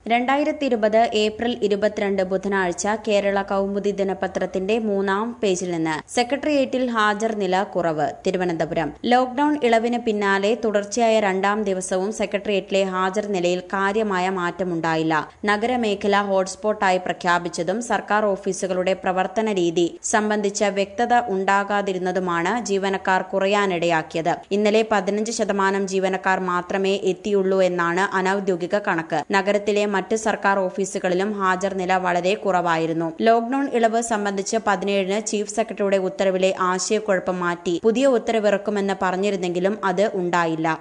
രണ്ടായിരത്തി ഇരുപത് ഏപ്രിൽ ഇരുപത്തിരണ്ട് ബുധനാഴ്ച കേരള കൗമുദി ദിനപത്രത്തിന്റെ മൂന്നാം പേജിൽ നിന്ന് സെക്രട്ടേറിയറ്റിൽ ഹാജർ നില കുറവ് തിരുവനന്തപുരം ലോക്ഡൌൺ ഇളവിന് പിന്നാലെ തുടർച്ചയായ രണ്ടാം ദിവസവും സെക്രട്ടേറിയറ്റിലെ ഹാജർ നിലയിൽ കാര്യമായ മാറ്റമുണ്ടായില്ല നഗരമേഖല ഹോട്ട്സ്പോട്ടായി പ്രഖ്യാപിച്ചതും സർക്കാർ ഓഫീസുകളുടെ പ്രവർത്തന രീതി സംബന്ധിച്ച വ്യക്തത ഉണ്ടാകാതിരുന്നതുമാണ് ജീവനക്കാർ കുറയാനിടയാക്കിയത് ഇന്നലെ പതിനഞ്ച് ശതമാനം ജീവനക്കാർ മാത്രമേ എത്തിയുള്ളൂ എന്നാണ് അനൌദ്യോഗിക കണക്ക് നഗരത്തിലെ മറ്റ് സർക്കാർ ഓഫീസുകളിലും ഹാജർ നില വളരെ കുറവായിരുന്നു ലോക്ഡൌൺ ഇളവ് സംബന്ധിച്ച് പതിനേഴിന് ചീഫ് സെക്രട്ടറിയുടെ ഉത്തരവിലെ ആശയക്കുഴപ്പം മാറ്റി പുതിയ ഉത്തരവിറക്കുമെന്ന് പറഞ്ഞിരുന്നെങ്കിലും അത് ഉണ്ടായില്ല